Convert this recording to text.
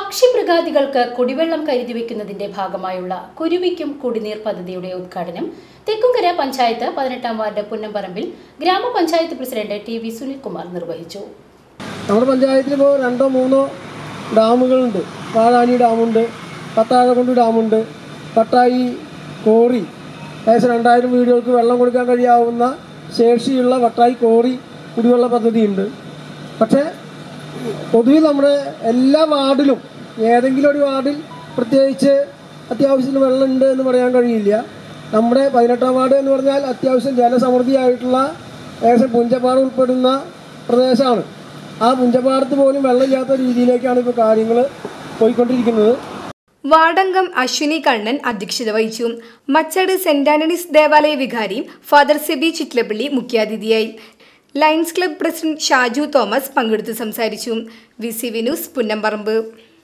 പക്ഷിമൃഗാദികൾക്ക് കുടിവെള്ളം കരുതി വെക്കുന്നതിന്റെ ഭാഗമായുള്ള കുരുവിക്കും കുടിനീർ പദ്ധതിയുടെ ഉദ്ഘാടനം തെക്കുംകര പഞ്ചായത്ത് പതിനെട്ടാം വാർഡ് പുന്നമ്പറമ്പിൽ ഗ്രാമപഞ്ചായത്ത് പ്രസിഡന്റ് ടി വി സുനിൽകുമാർ നിർവഹിച്ചു നമ്മുടെ പഞ്ചായത്തിൽ ഇപ്പോൾ രണ്ടോ മൂന്നോ ഡാമുകളുണ്ട് വാഴാനി ഡാമുണ്ട് പത്താഴകൊണ്ട് ഡാമുണ്ട് പട്ടായി കോറി ഏകദേശം രണ്ടായിരം വീടുകൾക്ക് വെള്ളം കൊടുക്കാൻ കഴിയാവുന്ന ശേഷിയുള്ള പട്ടായി കോറി കുടിവെള്ള പദ്ധതിയുണ്ട് പക്ഷേ പൊതുവിൽ നമ്മുടെ എല്ലാ വാർഡിലും ഏതെങ്കിലും ഒരു വാർഡിൽ പ്രത്യേകിച്ച് അത്യാവശ്യത്തിന് വെള്ളം ഉണ്ട് എന്ന് പറയാൻ കഴിയില്ല നമ്മുടെ പതിനെട്ടാം വാർഡ് എന്ന് പറഞ്ഞാൽ അത്യാവശ്യം ജലസമൃദ്ധിയായിട്ടുള്ള ഏകദേശം പുഞ്ചപ്പാട് ഉൾപ്പെടുന്ന പ്രദേശമാണ് ആ പുഞ്ചപ്പാടത്ത് പോലും വെള്ളമില്ലാത്ത രീതിയിലേക്കാണ് ഇപ്പോൾ കാര്യങ്ങൾ പോയിക്കൊണ്ടിരിക്കുന്നത് വാർഡംഗം അശ്വിനി കണ്ണൻ അധ്യക്ഷത വഹിച്ചു മച്ചട് സെന്റ് ആന്റണീസ് ദേവാലയ വികാരി ഫാദർ സെബി ചിറ്റ്ലപ്പള്ളി മുഖ്യാതിഥിയായി Lions Club president Shaju Thomas പങ്കെടുത്ത് സംസാരിച്ചു V C V news Punnamparambu